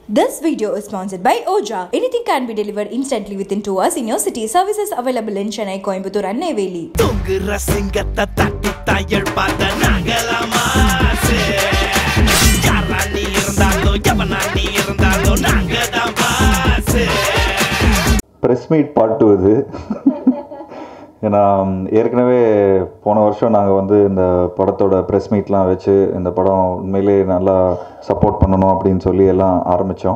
This video is sponsored by Oja. Anything can be delivered instantly within 2 hours in your city. Services available in Chennai, Coimbatore and Neyveli. தூங்குற சிங்கத்தை தட்டி தாயல் பார்த்த நாங்களாமா யாரா நீ இருந்தாலும் எவனா நீ இருந்தாலும் நாங்க தான் பாசு ப்ரெஸ் மீட் பாட்டு இது ஏன்னா ம், ஏற்கனவே போன வருஷம் நாங்கள் வந்து இந்த படத்தோட ப்ரெஸ் மீட்லாம் வச்சு இந்த படம் உண்மையிலே நல்லா சப்போர்ட் பண்ணணும் அப்படின்னு சொல்லி எல்லாம் ஆரம்பித்தோம்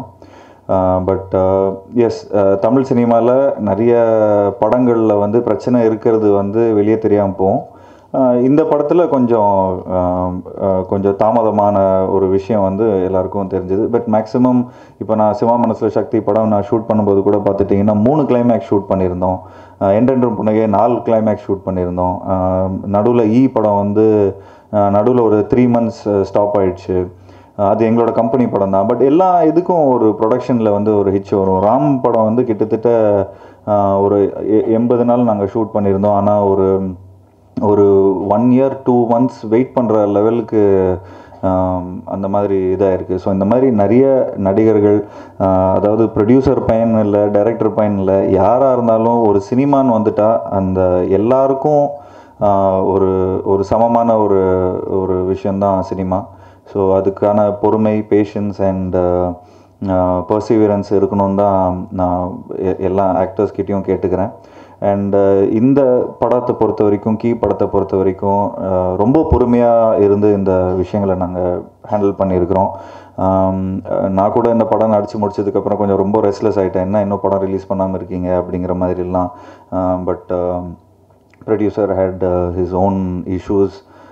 பட் எஸ் தமிழ் சினிமாவில் நிறைய படங்களில் வந்து பிரச்சனை இருக்கிறது வந்து வெளியே தெரியாமல் போகும் ஆஹ் இந்த படத்தில் கொஞ்சம் ஆஹ் ஆஹ் கொஞ்சம் தாமதமான ஒரு விஷயம் வந்து எல்லாருக்கும் தெரிஞ்சது பட் மேக்ஸிமம் இப்போ நான் சிவா மனசில் சக்தி படம் நான் ஷூட் பண்ணும்போது கூட பார்த்துட்டிங்கன்னா மூணு கிளைமேக்ஸ் ஷூட் பண்ணியிருந்தோம் எண்டென்றும் புனகே நாலு கிளைமேக்ஸ் ஷூட் பண்ணியிருந்தோம் நடுவில் ஈ படம் வந்து நடுவில் ஒரு த்ரீ மந்த்ஸ் ஸ்டாப் ஆயிடுச்சு அது எங்களோட கம்பெனி படம் தான் பட் எல்லா இதுக்கும் ஒரு ப்ரொடக்ஷனில் வந்து ஒரு ஹிச் வரும் ராம் படம் வந்து கிட்டத்தட்ட ஆஹ் ஒரு எ- எண்பது நாள் நாங்கள் ஷூட் பண்ணியிருந்தோம் ஆனால் ஒரு ஒரு one year two months wait பண்ணுற லெவலுக்கு ஆம், அந்த மாதிரி இதாக இருக்குது ஸோ இந்த மாதிரி நிறைய நடிகர்கள் ஆஹ், அதாவது ப்ரொடியூசர் பயன் இல்லை டைரக்டர் பயன் இல்லை யாராக இருந்தாலும் ஒரு சினிமான்னு வந்துட்டா அந்த எல்லாருக்கும் ஆஹ், ஒரு ஒரு சமமான ஒரு ஒரு விஷயந்தான் சினிமா ஸோ அதுக்கான பொறுமை பேஷன்ஸ் அண்ட் பர்சிவியரன்ஸ் இருக்கணும்னு தான் நான் எ- எல்லா ஆக்டர்ஸ்கிட்டையும் கேட்டுக்கிறேன் அண்ட் இந்த படத்தை பொறுத்த வரைக்கும் கீ படத்தை பொறுத்த வரைக்கும் அஹ், ரொம்ப பொறுமையாக இருந்து இந்த விஷயங்களை நாங்கள் ஹேண்டில் பண்ணியிருக்கிறோம் ஆம், அஹ், நான் கூட இந்த படம் நடித்து முடிச்சதுக்கப்புறம் கொஞ்சம் ரொம்ப ரெஸ்ட்லெஸ் ஆகிட்டேன் என்ன இன்னும் படம் ரிலீஸ் பண்ணாமல் இருக்கீங்க அப்படிங்கிற மாதிரிலாம் but producer had his own issues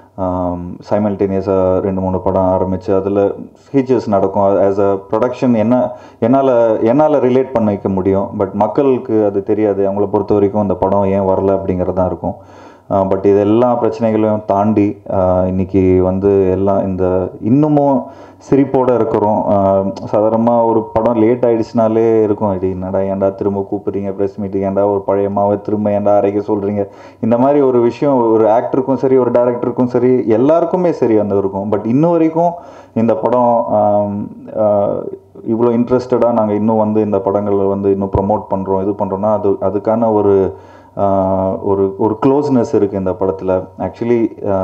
சைமல்டேனியஸாக ரெண்டு மூணு படம் ஆரம்பித்து அதில் ஃபீச்சர்ஸ் நடக்கும் ஆஸ் அ ப்ரொடக்ஷன் என்ன என்னால் என்னால் ரிலேட் பண்ண வைக்க முடியும் பட் மக்களுக்கு அது தெரியாது அவங்கள பொறுத்த வரைக்கும் அந்த படம் ஏன் வரல அப்படிங்கிறது தான் இருக்கும் பட் இது எல்லா பிரச்சனைகளையும் தாண்டி ஆஹ் இன்னைக்கு வந்து எல்லாம் இந்த இன்னமும் சிரிப்போடு இருக்கிறோம் சாதாரணமாக ஒரு படம் லேட் ஆயிடுச்சுனாலே இருக்கும் இது என்னடா ஏன்டா திரும்ப கூப்பிடுறீங்க ப்ரெஸ் மீட்டிங் ஏன்டா ஒரு பழைய மாவை திரும்ப ஏன்டா அரைக்க சொல்கிறீங்க இந்த மாதிரி ஒரு விஷயம் ஒரு ஆக்டருக்கும் சரி ஒரு டேரக்டருக்கும் சரி எல்லாருக்குமே சரி அந்த இருக்கும் பட் இன்ன வரைக்கும் இந்த படம் ஆம், ஆஹ், இவ்வளோ இன்ட்ரெஸ்டடாக நாங்கள் இன்னும் வந்து இந்த படங்களை வந்து இன்னும் ப்ரமோட் பண்ணுறோம் இது பண்ணுறோன்னா அது அதுக்கான ஒரு ஆஹ், ஒரு ஒரு க்ளோஸ்னஸ் இருக்குது இந்த படத்தில் ஆக்சுவலி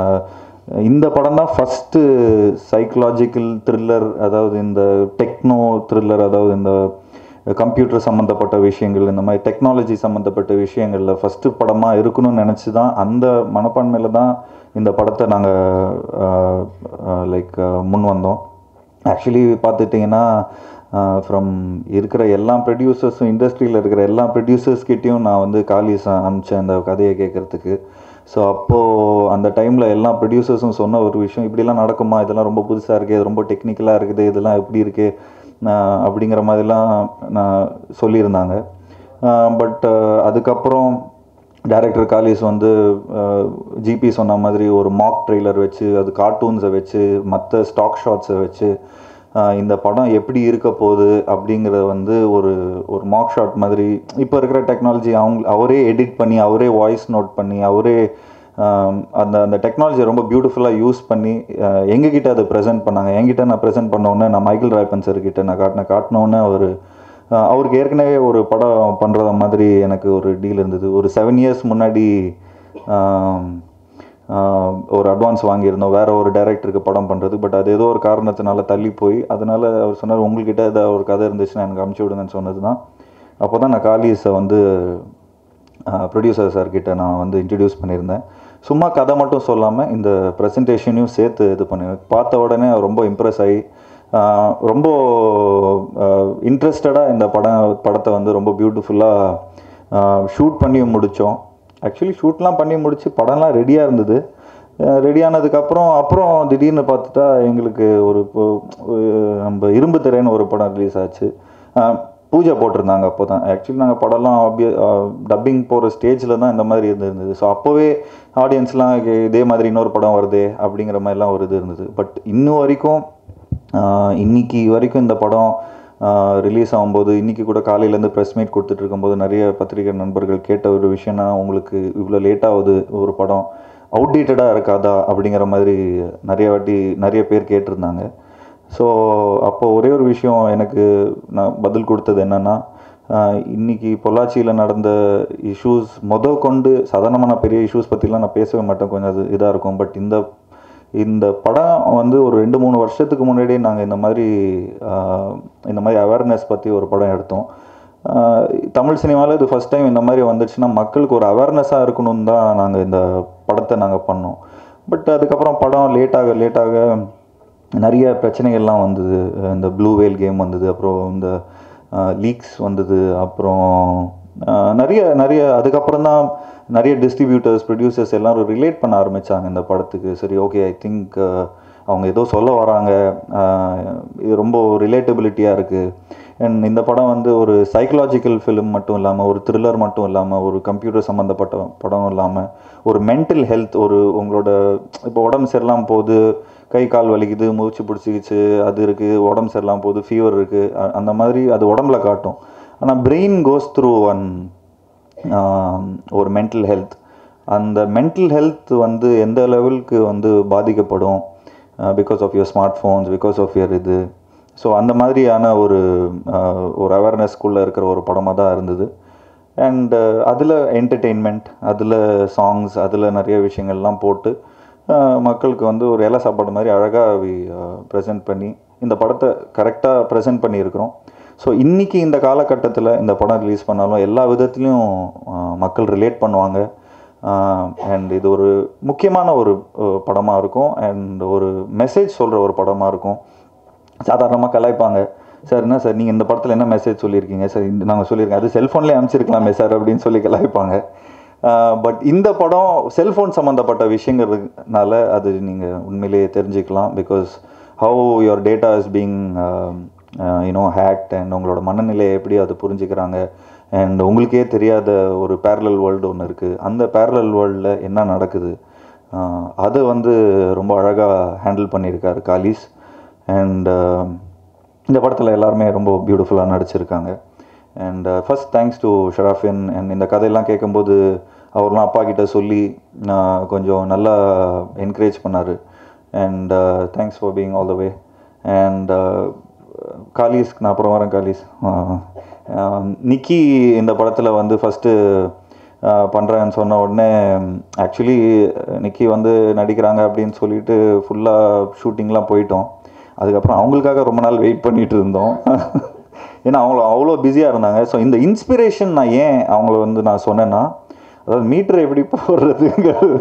இந்த படம் தான் ஃபஸ்ட்டு சைக்கலாஜிக்கல் த்ரில்லர் அதாவது இந்த டெக்னோ த்ரில்லர் அதாவது இந்த கம்ப்யூட்டர் சம்மந்தப்பட்ட விஷயங்கள் இந்த மாதிரி டெக்னாலஜி சம்மந்தப்பட்ட விஷயங்களில் ஃபஸ்ட்டு படமாக இருக்கணும்னு நினச்சி தான் அந்த மனப்பான்மையில் தான் இந்த படத்தை நாங்கள் லைக் முன் வந்தோம் ஆக்சுவலி பார்த்துட்டிங்கன்னா ஃப்ரம் இருக்கிற எல்லா ப்ரொடியூசர்ஸும் இண்டஸ்ட்ரியில் இருக்கிற எல்லா ப்ரொடியூசர்ஸ்கிட்டையும் நான் வந்து காலிஸ் அனுப்பிச்சேன் அந்த கதையை கேட்குறதுக்கு ஸோ அப்போது அந்த டைமில் எல்லா ப்ரொடியூசர்ஸும் சொன்ன ஒரு விஷயம் இப்படிலாம் நடக்குமா இதெல்லாம் ரொம்ப புதுசாக இருக்குது இது ரொம்ப டெக்னிக்கலாக இருக்குது இதெல்லாம் எப்படி இருக்குது அப்படிங்கிற மாதிரிலாம் நான் சொல்லியிருந்தாங்க பட் அதுக்கப்புறம் டைரக்டர் காலிஸ் வந்து ஜிபி சொன்ன மாதிரி ஒரு மாக் ட்ரெய்லர் வச்சு அது கார்ட்டூன்ஸை வச்சு மற்ற ஸ்டாக் ஷாட்ஸை வச்சு ஆஹ் இந்த படம் எப்படி இருக்க போகுது அப்படிங்கிறத வந்து ஒரு ஒரு மாக் ஷாட் மாதிரி இப்போ இருக்கிற டெக்னாலஜி அவங்க அவரே எடிட் பண்ணி அவரே வாய்ஸ் நோட் பண்ணி அவரே ஆம், அந்த அந்த டெக்னாலஜியை ரொம்ப பியூட்டிஃபுல்லாக யூஸ் பண்ணி ஆஹ் எங்ககிட்ட அதை ப்ரெசென்ட் பண்ணாங்க என்கிட்ட நான் ப்ரெசென்ட் பண்ணோன்னே நான் மைக்கேல் ராய்பன் சார் கிட்ட நான் காட்டின காட்டினோன்னே அவர் ஆஹ் அவருக்கு ஏற்கனவே ஒரு படம் பண்ணுறத மாதிரி எனக்கு ஒரு டீல் இருந்தது ஒரு செவன் இயர்ஸ் முன்னாடி ஆம், ஆஹ் ஒரு அட்வான்ஸ் வாங்கியிருந்தோம் வேற ஒரு டைரக்டருக்கு படம் பண்ணுறது பட் அது ஏதோ ஒரு காரணத்தினால தள்ளி போய் அதனால அவர் சொன்னார் உங்கள்கிட்ட ஏதாவது ஒரு கதை இருந்துச்சுன்னா எனக்கு அமுச்சு விடுங்கன்னு சொன்னது தான் அப்போ தான் நான் காலிஸை வந்து ப்ரொடியூசர் சார்கிட்ட நான் வந்து இன்ட்ரடியூஸ் பண்ணியிருந்தேன் சும்மா கதை மட்டும் சொல்லாமல் இந்த ப்ரெசன்டேஷனையும் சேர்த்து இது பண்ணி பார்த்த உடனே அவர் ரொம்ப இம்ப்ரெஸ் ஆகி ஆஹ் ரொம்ப இன்ட்ரெஸ்டடாக இந்த படம் படத்தை வந்து ரொம்ப பியூட்டிஃபுல்லாக ஷூட் பண்ணி முடித்தோம் ஆக்சுவலி ஷூட்லாம் பண்ணி முடிச்சு படம்லாம் ரெடியாக இருந்தது ரெடி ஆனதுக்கப்புறம் அப்புறம் திடீர்னு பார்த்துட்டா எங்களுக்கு ஒரு இப்போ- ஒரு நம்ம இரும்பு திரைன்னு ஒரு படம் ரிலீஸ் ஆச்சு ஆஹ் பூஜை போட்டிருந்தாங்க அப்போ தான் ஆக்சுவலி நாங்கள் படம்லாம் டப்பிங் போகிற ஸ்டேஜில் தான் இந்த மாதிரி இருந்திருந்தது ஸோ அப்போவே ஆடியன்ஸ்லாம் இதே மாதிரி இன்னொரு படம் வருதே அப்படிங்கிற மாதிரிலாம் ஒரு இது இருந்தது பட் இன்னும் வரைக்கும் ஆஹ் இன்னைக்கு வரைக்கும் இந்த படம் ரிலீஸ் ஆகும்போது இன்றைக்கி கூட காலையிலேருந்து ப்ரெஸ் மீட் கொடுத்துட்டு இருக்கும்போது நிறைய பத்திரிகை நண்பர்கள் கேட்ட ஒரு விஷயம்னா உங்களுக்கு இவ்வளோ லேட் ஆகுது ஒரு படம் அவுடேட்டடாக இருக்காதா அப்படிங்கிற மாதிரி நிறைய வாட்டி நிறைய பேர் கேட்டிருந்தாங்க ஸோ அப்போ ஒரே ஒரு விஷயம் எனக்கு நான் பதில் கொடுத்தது என்னென்னா இன்னைக்கு பொள்ளாச்சியில் நடந்த இஷ்யூஸ் மொத கொண்டு சாதாரணமான பெரிய இஷ்யூஸ் பற்றிலாம் நான் பேசவே மாட்டேன் கொஞ்சம் அது இதாக இருக்கும் பட் இந்த இந்த படம் வந்து ஒரு ரெண்டு மூணு வருஷத்துக்கு முன்னாடியே நாங்கள் இந்த மாதிரி ஆஹ், இந்த மாதிரி அவேர்னஸ் பற்றி ஒரு படம் எடுத்தோம் ஆஹ், தமிழ் சினிமாவில் இது ஃபஸ்ட் டைம் இந்த மாதிரி வந்துச்சுன்னா மக்களுக்கு ஒரு அவேர்னஸாக இருக்கணும்னு தான் நாங்கள் இந்த படத்தை நாங்கள் பண்ணோம் பட் அதுக்கப்புறம் படம் லேட்டாக லேட்டாக நிறைய பிரச்சனைகள்லாம் வந்தது இந்த ப்ளூ வேல் கேம் வந்தது அப்புறம் இந்த லீக்ஸ் வந்தது அப்புறம் ஆஹ், நிறைய நிறைய அதுக்கப்புறம் தான் நிறைய டிஸ்ட்ரிபியூட்டர்ஸ் ப்ரொடியூசர்ஸ் எல்லாரும் ரிலேட் பண்ண ஆரம்பித்தாங்க இந்த படத்துக்கு சரி ஓகே ஐ திங்க் அவங்க ஏதோ சொல்ல வராங்க ஆஹ், இது ரொம்ப ரிலேட்டபிலிட்டியாக இருக்குது அண்ட் இந்த படம் வந்து ஒரு சைக்கலாஜிக்கல் ஃபிலிம் மட்டும் இல்லாமல் ஒரு த்ரில்லர் மட்டும் இல்லாமல் ஒரு கம்ப்யூட்டர் சம்மந்தப்பட்ட படம் இல்லாமல் ஒரு மென்டல் ஹெல்த் ஒரு உங்களோட இப்போ உடம்பு சரியில்லாமல் போகுது கை கால் வலிக்குது மூச்சு பிடிச்சிக்கிச்சு அது இருக்குது உடம்பு சரியில்லாமல் போகுது ஃபீவர் இருக்குது அந்த மாதிரி அது உடம்புல காட்டும் ஆனால் பிரெயின் கோஸ் த்ரூ ஒன் ஒரு மென்டல் ஹெல்த் அந்த மென்டல் ஹெல்த் வந்து எந்த லெவலுக்கு வந்து பாதிக்கப்படும் because of your smart phones because of your இது ஸோ அந்த மாதிரியான ஒரு ஆஹ், ஒரு அவேர்னஸ்க்குள்ளே இருக்கிற ஒரு படமாக தான் இருந்தது அண்ட் அதில் என்டர்டெயின்மெண்ட் அதில் சாங்ஸ் அதில் நிறைய விஷயங்கள்லாம் போட்டு ஆஹ், மக்களுக்கு வந்து ஒரு இலை சாப்பாடு மாதிரி அழகாக ப்ரெசென்ட் பண்ணி இந்த படத்தை கரெக்டாக ப்ரெசென்ட் பண்ணியிருக்கிறோம் ஸோ இன்றைக்கி இந்த காலகட்டத்தில் இந்த படம் ரிலீஸ் பண்ணாலும் எல்லா விதத்துலேயும் மக்கள் ரிலேட் பண்ணுவாங்க அண்ட் இது ஒரு முக்கியமான ஒரு படமாக இருக்கும் அண்ட் ஒரு மெசேஜ் சொல்கிற ஒரு படமாக இருக்கும் சாதாரணமாக கலாய்ப்பாங்க சார் என்ன சார் நீங்கள் இந்த படத்தில் என்ன மெசேஜ் சொல்லியிருக்கீங்க சார் இந்த நாங்கள் சொல்லியிருக்கேன் அது செல்ஃபோன்லேயே அனுப்பிச்சிருக்கலாமே சார் அப்படின்னு சொல்லி கலாய்ப்பாங்க பட் இந்த படம் செல்ஃபோன் சம்மந்தப்பட்ட விஷயங்கிறதுனால அது நீங்கள் உண்மையிலேயே தெரிஞ்சுக்கலாம் because how your data is being you know hacked and உங்களோட மனநிலையை எப்படி அது புரிஞ்சுக்கிறாங்க அண்ட் உங்களுக்கே தெரியாத ஒரு பேரலல் வேர்ல்டு ஒன்று இருக்குது அந்த பேரலல் வேர்ல்டில் என்ன நடக்குது ஆஹ் அது வந்து ரொம்ப அழகாக ஹேண்டில் பண்ணியிருக்காரு காலிஸ் அண்ட் இந்த படத்தில் எல்லாருமே ரொம்ப பியூட்டிஃபுல்லாக நடிச்சிருக்காங்க அண்ட் ஃபர்ஸ்ட் தேங்க்ஸ் டு ஷராஃபின் அண்ட் இந்த கதையெல்லாம் கேட்கும்போது அவர்லாம் அப்பா கிட்ட சொல்லி நான் கொஞ்சம் நல்லா என்கரேஜ் பண்ணார் and thanks for being all the way and Kalis நான் அப்புறம் வரேன் காலிஸ் நிக்கி இந்த படத்தில் வந்து ஃபஸ்ட்டு பண்ணுறேன்னு சொன்ன உடனே ஆக்சுவலி நிக்கி வந்து நடிக்கிறாங்க அப்படின்னு சொல்லிட்டு ஃபுல்லாக ஷூட்டிங்லாம் போயிட்டோம் அதுக்கப்புறம் அவங்களுக்காக ரொம்ப நாள் வெயிட் பண்ணிட்டு இருந்தோம் ஏன்னா அவங்கள அவ்வளோ பிஸியாக இருந்தாங்க ஸோ இந்த இன்ஸ்பிரேஷன் நான் ஏன் அவங்கள வந்து நான் சொன்னேன்னா அதாவது மீட்டர் எப்படி போடுறதுங்கிறது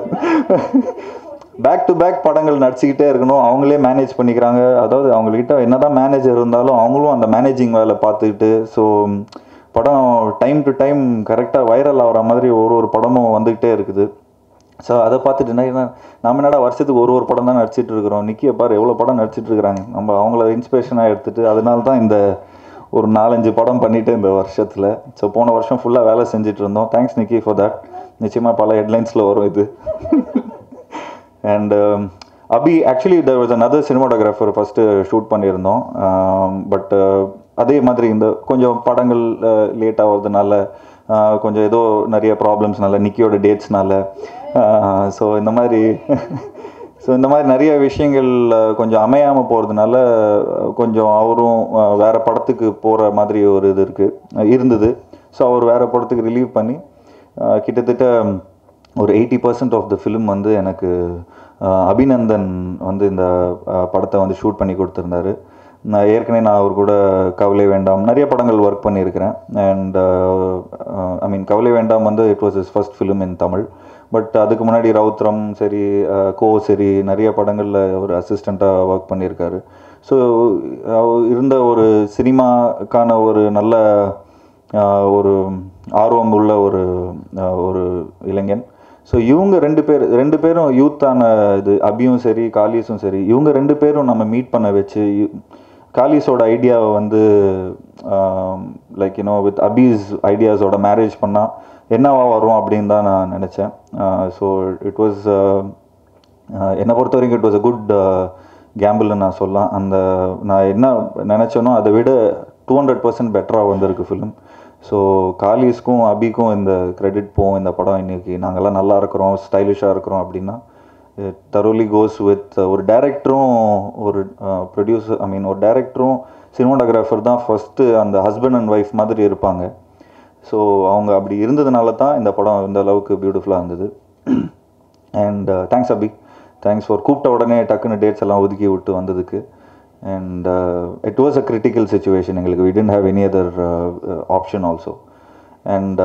பேக் டு பேக் படங்கள் நடிச்சுக்கிட்டே இருக்கணும் அவங்களே மேனேஜ் பண்ணிக்கிறாங்க அதாவது அவங்கக்கிட்ட என்னதான் மேனேஜர் இருந்தாலும் அவங்களும் அந்த மேனேஜிங் வேலை பார்த்துக்கிட்டு ஸோ படம் டைம் டு டைம் கரெக்டாக வைரல் ஆகிற மாதிரி ஒரு ஒரு படமும் வந்துக்கிட்டே இருக்குது ஸோ அதை பார்த்துட்டு என்ன என்ன நம்ம என்னடா வருஷத்துக்கு ஒரு ஒரு படம் தான் நடிச்சிட்டு இருக்கிறோம் நிக்கிய பாரு எவ்வளோ படம் நடிச்சிட்டு இருக்கிறாங்க நம்ம அவங்கள இன்ஸ்பிரேஷனாக எடுத்துட்டு அதனால தான் இந்த ஒரு நாலஞ்சு படம் பண்ணிட்டு இந்த வருஷத்தில் ஸோ போன வருஷம் ஃபுல்லாக வேலை செஞ்சுட்டு இருந்தோம் தேங்க்ஸ் நிக்கி ஃபார் தட் நிச்சயமாக பல ஹெட்லைன்ஸில் வரும் இது and Abhi actually there was another cinematographer first shoot பண்ணியிருந்தோம் பட் அதே மாதிரி இந்த கொஞ்சம் படங்கள் லேட் ஆகிறதுனால uh, கொஞ்சம் ஏதோ நிறைய ப்ராப்ளம்ஸ்னால நிக்கியோட டேட்ஸ்னால ஸோ இந்த மாதிரி ஸோ இந்த மாதிரி நிறைய விஷயங்கள் அஹ், கொஞ்சம் அமையாமல் போகிறதுனால கொஞ்சம் அவரும் அஹ், வேற படத்துக்கு போகிற மாதிரி ஒரு இது இருக்குது இருந்தது ஸோ அவர் வேற படத்துக்கு ரிலீவ் பண்ணி அஹ், கிட்டத்தட்ட ஒரு eighty percent of the film வந்து எனக்கு அஹ், அபிநந்தன் வந்து இந்த அஹ், படத்தை வந்து ஷூட் பண்ணி கொடுத்துருந்தாரு நான் ஏற்கனவே நான் அவர் கூட கவலை வேண்டாம் நிறைய படங்கள் ஒர்க் பண்ணியிருக்கிறேன் அண்ட் ஐ மீன் கவலை வேண்டாம் வந்து it was is first film in Tamil but அதுக்கு முன்னாடி ரவுத்ரம் சரி அஹ், கோ சரி நிறைய படங்களில் அவர் அசிஸ்டண்ட்டாக ஒர்க் பண்ணியிருக்காரு ஸோ இருந்த ஒரு சினிமாக்கான ஒரு நல்ல ஆஹ் ஒரு ஆர்வம் உள்ள ஒரு ஆஹ் ஒரு இளைஞன் ஸோ இவங்க ரெண்டு பேர் ரெண்டு பேரும் யூத்தான இது அபியும் சரி காலிஸும் சரி இவங்க ரெண்டு பேரும் நம்ம மீட் பண்ண வச்சு இ- காலிஸோட ஐடியாவை வந்து லைக் யூனோ வித் அபீஸ் ஐடியாஸோட மேரேஜ் பண்ணால் என்னவா வரும் அப்படின்னு தான் நான் நினச்சேன் ஸோ இட் வாஸ் என்னை பொறுத்த வரைக்கும் இட் வாஸ் அ குட் கேம்பிள்னு நான் சொல்லலாம் அந்த நான் என்ன நினச்சேனோ அதை விட டூ ஹண்ட்ரட் பர்சன்ட் பெட்டராக வந்திருக்கு ஃபிலிம் ஸோ காலிஸ்க்கும் அபிக்கும் இந்த கிரெடிட் போகும் இந்த படம் இன்னைக்கு நாங்கள்லாம் நல்லா இருக்கிறோம் ஸ்டைலிஷாக இருக்கிறோம் அப்படின்னா தரோலி கோஸ் வித் ஒரு டைரக்டரும் ஒரு ப்ரொடியூசர் ஐ மீன் ஒரு டைரக்டரும் சினிமாட்டோகிராஃபர் தான் ஃபஸ்ட்டு அந்த ஹஸ்பண்ட் அண்ட் ஒய்ஃப் மாதிரி இருப்பாங்க ஸோ அவங்க அப்படி இருந்ததுனால தான் இந்த படம் இந்த அளவுக்கு பியூட்டிஃபுல்லாக இருந்தது and thanks Abhi thanks for கூப்பிட்ட உடனே டக்குன்னு டேட்ஸ் எல்லாம் ஒதுக்கி விட்டு வந்ததுக்கு and it was a critical situation எங்களுக்கு we didn't have any other option also and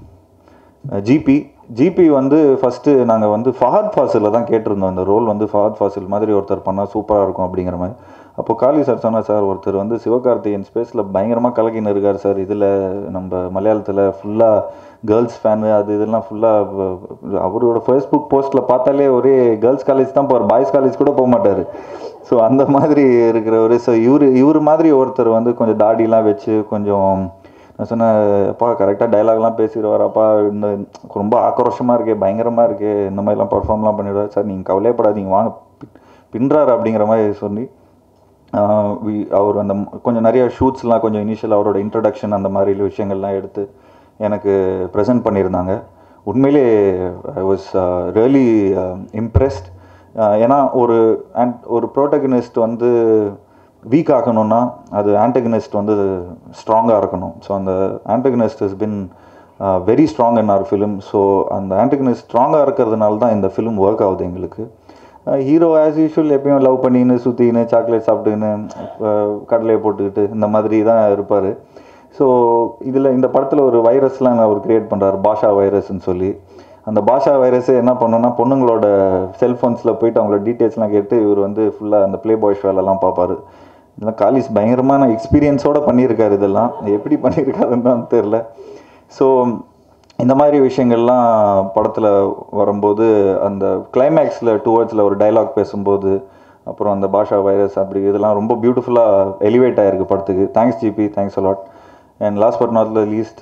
GB GB வந்து ஃபஸ்ட்டு நாங்கள் வந்து ஃபஹத் ஃபாசிலில் தான் கேட்டிருந்தோம் இந்த ரோல் வந்து ஃபஹத் ஃபாசில் மாதிரி ஒருத்தர் பண்ணால் சூப்பராக இருக்கும் அப்படிங்கிற மாதிரி அப்போ காளி சார் சொன்னார் சார் ஒருத்தர் வந்து சிவகார்த்திகேயன் ஸ்பேஸில் பயங்கரமாக கலக்கின்னு இருக்கார் சார் இதில் நம்ம மலையாளத்தில் ஃபுல்லாக கேர்ள்ஸ் ஃபேனு அது இதெல்லாம் ஃபுல்லாக அவரோட ஃபேஸ்புக் போஸ்ட்டில் பார்த்தாலே ஒரே கேர்ள்ஸ் காலேஜ் தான் போவார் பாய்ஸ் காலேஜ் கூட போக மாட்டார் ஸோ அந்த மாதிரி இருக்கிறவர் ஸோ இவர் இவர் மாதிரி ஒருத்தர் வந்து கொஞ்சம் தாடிலாம் வச்சு கொஞ்சம் நான் சொன்னேன் அப்பா கரெக்டாக டைலாக்லாம் பேசிடுவாராப்பா இந்த ரொம்ப ஆக்ரோஷமாக இருக்கே பயங்கரமாக இருக்கே இந்த மாதிரிலாம் பர்ஃபார்ம்லாம் பண்ணிடுவார் சார் நீங்கள் கவலையப்படாதீங்க வாங்க பி- பின்றாரு அப்படிங்கிற மாதிரி சொல்லி ஆஹ் வி- அவர் அந்த ம- கொஞ்சம் நிறைய ஷூட்ஸ்லாம் கொஞ்சம் இனிஷியல் அவரோட இன்ட்ரடக்ஷன் அந்த மாதிரி விஷயங்கள்லாம் எடுத்து எனக்கு ப்ரெசென்ட் பண்ணியிருந்தாங்க உண்மையிலே ஐ வாஸ் ரியலி இம்ப்ரெஸ்ட் ஏன்னா ஒரு and ஒரு ப்ரோட்டகனிஸ்ட் வந்து வீக் ஆகணும்னா அது ஆன்டகனிஸ்ட் வந்து ஸ்ட்ராங்காக இருக்கணும் ஸோ அந்த antagonist has been very strong in our film so அந்த ஆன்டகனிஸ்ட் ஸ்ட்ராங்காக இருக்கிறதுனால தான் இந்த ஃபிலிம் ஒர்க் ஆகுது எங்களுக்கு ஹீரோ ஆஸ் யூஷுவல் எப்பயும் லவ் பண்ணின்னு சுற்றின்னு சாக்லேட் சாப்பிட்டுன்னு கடலையை போட்டுக்கிட்டு இந்த மாதிரி தான் இருப்பார் ஸோ இதில் இந்த படத்தில் ஒரு வைரஸ்லாம் அவர் கிரியேட் பண்ணுறாரு பாஷா வைரஸ்ன்னு சொல்லி அந்த பாஷா வைரஸே என்ன பண்ணுன்னா பொண்ணுங்களோட செல்ஃபோன்ஸில் போயிட்டு அவங்களோட டீட்டெயில்ஸ்லாம் கேட்டு இவர் வந்து ஃபுல்லாக அந்த ப்ளே பாய்ஸ் வேலைலாம் பார்ப்பாரு இதெல்லாம் காலிஸ் பயங்கரமான எக்ஸ்பீரியன்ஸோட பண்ணியிருக்காரு இதெல்லாம் எப்படி பண்ணியிருக்காருன்னு தான் தெரில ஸோ இந்த மாதிரி விஷயங்கள்லாம் படத்தில் வரும்போது அந்த கிளைமேக்ஸில் டுவர்ட்ஸில் ஒரு டைலாக் பேசும்போது அப்புறம் அந்த பாஷா வைரஸ் அப்படி இதெல்லாம் ரொம்ப பியூட்டிஃபுல்லாக எலிவேட் ஆகிருக்கு படத்துக்கு thanks GB thanks a lot and last but not least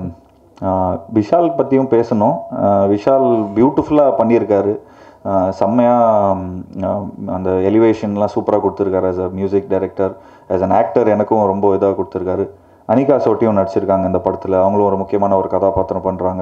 Vishal பற்றியும் பேசணும் அஹ் விஷால் பியூட்டிஃபுல்லாக பண்ணியிருக்காரு அஹ் செம்மையா ம், அந்த எலிவேஷன்லாம் சூப்பராக கொடுத்துருக்காரு as a music director as an actor எனக்கும் ரொம்ப இதாக கொடுத்துருக்காரு அனிகா சோட்டியும் நடிச்சிருக்காங்க இந்த படத்தில் அவங்களும் ஒரு முக்கியமான ஒரு கதாபாத்திரம் பண்ணுறாங்க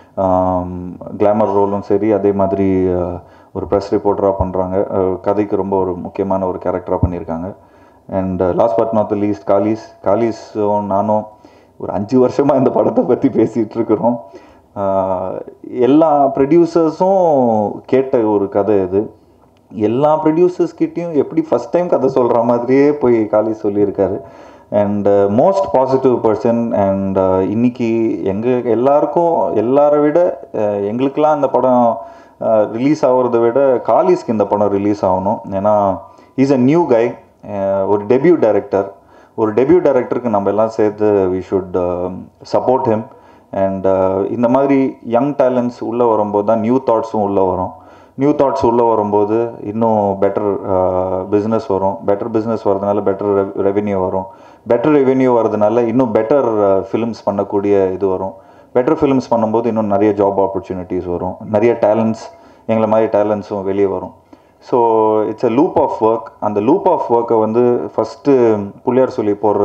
கிளாமர் ரோலும் சரி அதே மாதிரி அஹ், ஒரு ப்ரெஸ் ரிப்போர்ட்டராக பண்ணுறாங்க கதைக்கு ரொம்ப ஒரு முக்கியமான ஒரு கேரக்டராக பண்ணியிருக்காங்க and last but not the least Kalis காலிஸும் நானும் ஒரு அஞ்சு வருஷமாக இந்த படத்தை பற்றி பேசிகிட்டு இருக்கிறோம் ஆஹ் எல்லா ப்ரொடியூசர்ஸும் கேட்ட ஒரு கதை இது எல்லா ப்ரொடியூசர்ஸ் கிட்டேயும் எப்படி ஃபஸ்ட் டைம் கதை சொல்கிற மாதிரியே போய் காலி சொல்லியிருக்காரு and most positive person and இன்னைக்கு எங்கள் எல்லாருக்கும் எல்லாரை விட அஹ், எங்களுக்கெல்லாம் இந்த படம் ரிலீஸ் ஆகிறத விட காலிஸ்க்கு இந்த படம் ரிலீஸ் ஆகணும் ஏன்னா இஸ் அ நியூ கை ஒரு டெபியூ டைரக்டர் ஒரு டெபியூ டைரக்டருக்கு நம்ம எல்லாம் சேர்த்து we should support him and இந்த மாதிரி யங் டேலண்ட்ஸ் உள்ளே வரும்போது தான் நியூ தாட்ஸும் உள்ளே வரும் நியூ தாட்ஸ் உள்ளே வரும்போது இன்னும் பெட்டர் பிஸ்னஸ் வரும் பெட்டர் பிஸ்னஸ் வரதுனால பெட்டர் ரெவென்யூ வரும் பெட்டர் ரெவென்யூ வரதுனால இன்னும் பெட்டர் ஃபிலிம்ஸ் பண்ணக்கூடிய இது வரும் பெட்டர் ஃபிலிம்ஸ் பண்ணும்போது இன்னும் நிறைய ஜாப் ஆப்பர்ச்சுனிட்டிஸ் வரும் நிறைய டேலண்ட்ஸ் எங்களை மாதிரி டேலண்ட்ஸும் வெளியே வரும் so it's a loop of work அந்த லூப் ஆஃப் ஒர்க்கை வந்து ஃபஸ்ட்டு புள்ளியார் சொல்லி போடுற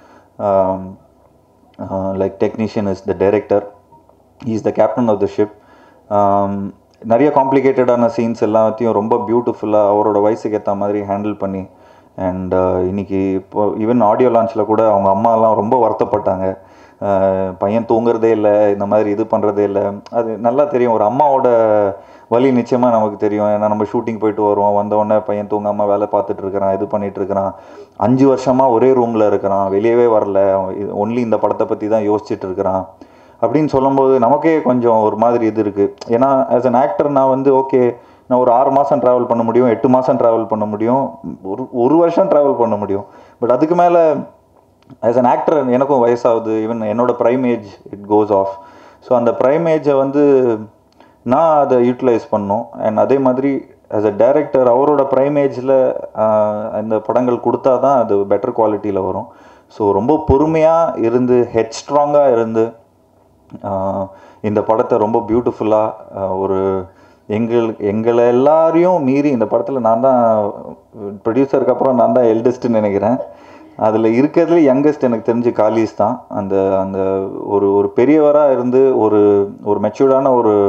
like technician is the director is the captain of the ship நிறைய காம்ப்ளிகேட்டடான சீன்ஸ் எல்லாத்தையும் ரொம்ப பியூட்டிஃபுல்லாக அவரோட வயசுக்கு ஏற்ற மாதிரி ஹேண்டில் பண்ணி அண்ட் இன்னைக்கு இப்போ ஈவன் ஆடியோ லான்ச்சில் கூட அவங்க அம்மாலாம் ரொம்ப வருத்தப்பட்டாங்க அஹ் பையன் தூங்குறதே இல்லை இந்த மாதிரி இது பண்ணுறதே இல்லை அது நல்லா தெரியும் ஒரு அம்மாவோட வலி நிச்சயமாக நமக்கு தெரியும் ஏன்னா நம்ம ஷூட்டிங் போயிட்டு வருவோம் வந்தோடனே பையன் தூங்காமல் வேலை பார்த்துட்டு இருக்கிறான் இது பண்ணிட்டு இருக்கிறான் அஞ்சு வருஷமாக ஒரே ரூமில் இருக்கிறான் வெளியவே வரல ஒன்லி இந்த படத்தை பற்றி தான் யோசிச்சுட்டு இருக்கிறான் அப்படின்னு சொல்லும்போது நமக்கே கொஞ்சம் ஒரு மாதிரி இது இருக்குது ஏன்னா ஆஸ் அன் ஆக்டர் நான் வந்து ஓகே நான் ஒரு ஆறு மாதம் ட்ராவல் பண்ண முடியும் எட்டு மாதம் ட்ராவல் பண்ண முடியும் ஒரு ஒரு வருஷம் ட்ராவல் பண்ண முடியும் பட் அதுக்கு மேலே ஆஸ் அன் ஆக்டர் எனக்கும் வயசாகுது ஈவன் என்னோட prime age it goes off so அந்த ப்ரைம் ஏஜை வந்து நான் அதை யூட்டிலைஸ் பண்ணோம் அண்ட் அதே மாதிரி ஆஸ் அ டைரக்டர் அவரோட ப்ரைம் ஏஜில் இந்த படங்கள் கொடுத்தா தான் அது பெட்டர் குவாலிட்டியில் வரும் ஸோ ரொம்ப பொறுமையாக இருந்து ஹெட் ஸ்ட்ராங்காக இருந்து ஆஹ் இந்த படத்தை ரொம்ப பியூட்டிஃபுல்லாக ஒரு எங்கள் எங்களை எல்லாரையும் மீறி இந்த படத்தில் நான் தான் ப்ரொடியூசருக்கு அப்புறம் நான் தான் எல்டஸ்ட்டுன்னு நினைக்கிறேன் அதில் இருக்கிறதுல யங்கஸ்ட் எனக்கு தெரிஞ்சு காலிஸ் தான் அந்த அந்த ஒரு ஒரு பெரியவராக இருந்து ஒரு ஒரு மெச்சூர்டான ஒரு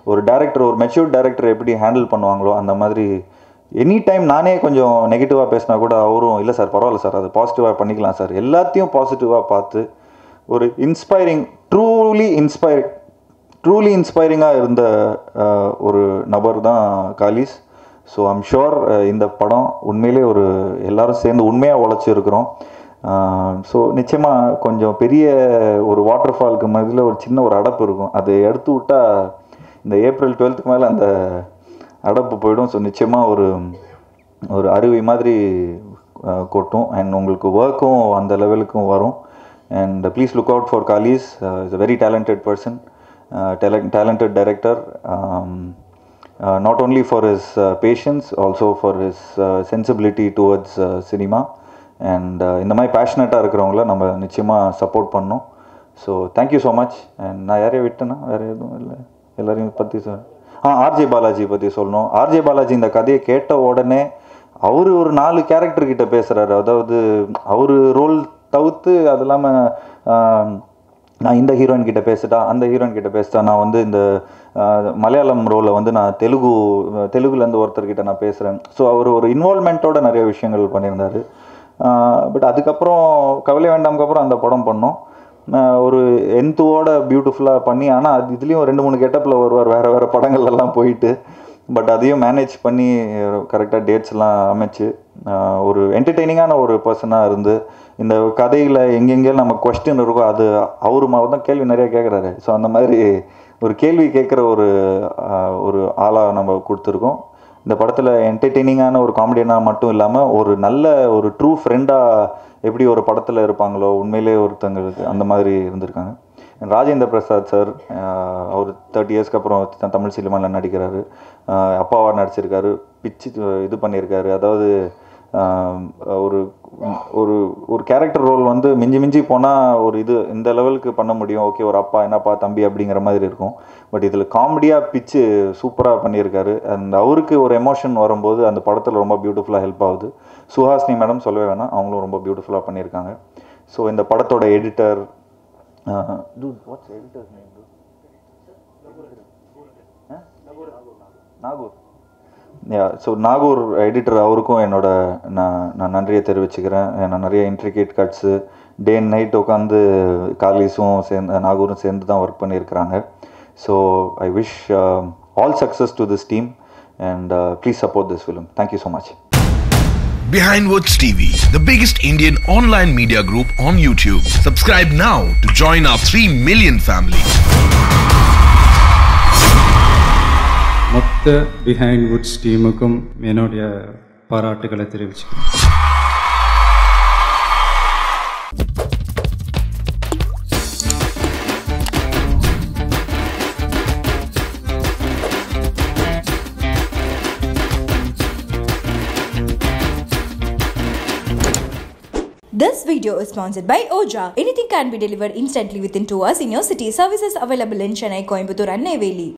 ஒரு டேரக்டர் ஒரு மெச்சூர்ட் டேரக்டர் எப்படி ஹேண்டில் பண்ணுவாங்களோ அந்த மாதிரி எனி டைம் நானே கொஞ்சம் நெகட்டிவாக பேசினா கூட அவரும் இல்லை சார் பரவாயில்ல சார் அது பாசிட்டிவாக பண்ணிக்கலாம் சார் எல்லாத்தையும் பாசிட்டிவாக பார்த்து ஒரு இன்ஸ்பைரிங் ட்ரூலி இன்ஸ்பைர் ட்ரூலி இன்ஸ்பைரிங்காக இருந்த அஹ், ஒரு நபர் தான் காலிஸ் ஸோ ஐம் ஷுர் இந்த படம் உண்மையிலே ஒரு எல்லாரும் சேர்ந்து உண்மையாக உழைச்சிருக்கிறோம் ஸோ நிச்சயமாக கொஞ்சம் பெரிய ஒரு வாட்டர் ஃபால்க்கு மதியில் ஒரு சின்ன ஒரு அடப்பு இருக்கும் அது எடுத்து விட்டால் இந்த ஏப்ரல் டுவெல்த்துக்கு மேலே அந்த அடப்பு போயிடும் ஸோ நிச்சயமாக ஒரு ஒரு அருவி மாதிரி அஹ், கொட்டும் அண்ட் உங்களுக்கு ஒர்க்கும் அந்த லெவலுக்கும் வரும் and please look out for Kalis is a very talented person talented director not only for his uh, patience also for his uh, sensibility towards uh, cinema and இந்த மாதிரி பேஷனட்டாக இருக்கிறவங்கள நம்ம நிச்சயமாக சப்போர்ட் பண்ணோம் so thank you so much and நான் யாரையும் விட்டேன்னா வேறு எதுவும் இல்லை எல்லாரையும் பற்றி சொல் ஆ ஆர்ஜே பாலாஜி பற்றி சொல்லணும் ஆர்ஜே பாலாஜி இந்த கதையை கேட்ட உடனே அவர் ஒரு நாலு கேரக்டர் கிட்ட பேசுகிறாரு அதாவது அவர் ரோல் தவிர்த்து அது இல்லாமல் நான் இந்த ஹீரோயின் கிட்ட பேசிட்டா அந்த ஹீரோயின் கிட்ட பேசிட்டா நான் வந்து இந்த ஆஹ், மலையாளம் ரோலை வந்து நான் தெலுங்கு தெலுங்குலேருந்து ஒருத்தர்கிட்ட நான் பேசுகிறேன் ஸோ அவர் ஒரு இன்வால்மெண்ட்டோட நிறைய விஷயங்கள் பண்ணியிருந்தாரு பட் அதுக்கப்புறம் கவலை வேண்டாம்க்கு அப்புறம் அந்த படம் பண்ணோம் ஆஹ், ஒரு எந்துவோட பியூட்டிஃபுல்லாக பண்ணி ஆனால் அது இதுலேயும் ரெண்டு மூணு கெட்டப்பில் வருவார் வேறு வேறு படங்கள் எல்லாம் போயிட்டு பட் அதையும் மேனேஜ் பண்ணி கரெக்டாக டேட்ஸ்லாம் அமைச்சு ஆஹ், ஒரு என்டர்டெய்னிங்கான ஒரு பர்சனாக இருந்து இந்த கதையில் எங்கெங்கே நம்ம கொஸ்டின் இருக்கோ அது அவரு மாதிரி தான் கேள்வி நிறைய கேட்குறாரு ஸோ அந்த மாதிரி ஒரு கேள்வி கேட்குற ஒரு ஆஹ், ஒரு ஆளாக நம்ம கொடுத்துருக்கோம் இந்த படத்தில் என்டர்டெய்னிங்கான ஒரு காமெடியனாக மட்டும் இல்லாமல் ஒரு நல்ல ஒரு ட்ரூ ஃப்ரெண்டாக எப்படி ஒரு படத்தில் இருப்பாங்களோ உண்மையிலே ஒருத்தங்களுக்கு அந்த மாதிரி இருந்திருக்காங்க ராஜேந்திர பிரசாத் சார் அவர் தேர்ட்டி இயர்ஸ்க்கு அப்புறம் த- தமிழ் சினிமாவில் நடிக்கிறாரு ஆஹ் அப்பாவாக நடிச்சிருக்காரு பிச்சு இது பண்ணியிருக்காரு அதாவது ஆஹ் ஒரு ஒரு ஒரு கேரக்டர் ரோல் வந்து மிஞ்சி மிஞ்சி போனால் ஒரு இது இந்த லெவலுக்கு பண்ண முடியும் ஓகே ஒரு அப்பா என்னப்பா தம்பி அப்படிங்கிற மாதிரி இருக்கும் பட் இதில் காமெடியாக பிச்சு சூப்பராக பண்ணியிருக்காரு அண்ட் அவருக்கு ஒரு எமோஷன் வரும்போது அந்த படத்தில் ரொம்ப பியூட்டிஃபுல்லாக ஹெல்ப் ஆகுது சுஹாசினி மேடம் சொல்லவே வேணாம் அவங்களும் ரொம்ப பியூட்டிஃபுல்லாக பண்ணியிருக்காங்க ஸோ இந்த படத்தோட editor what's editor name Nagoor yeah so Nagoor editor அவருக்கும் என்னோட நான் நான் நன்றியை தெரிவிச்சுக்கிறேன் நான் நிறைய intricate cuts day and night உட்காந்து காலிஸும் சேர்ந்து நாகூரும் சேர்ந்து தான் ஒர்க் பண்ணியிருக்கிறாங்க so I wish all success to this team and please support this film thank you so much Behind Words TV, the biggest Indian online media group on YouTube. Subscribe now to join our 3 million family. மொத்த Behindwoods டீமுக்கும் என்னுடைய பாராட்டுகளை தெரிவிச்சுக்கிறேன் This video is sponsored by Oja. Anything can be delivered instantly within 2 hours in your city. Services available in Chennai, Coimbatore and Neyveli.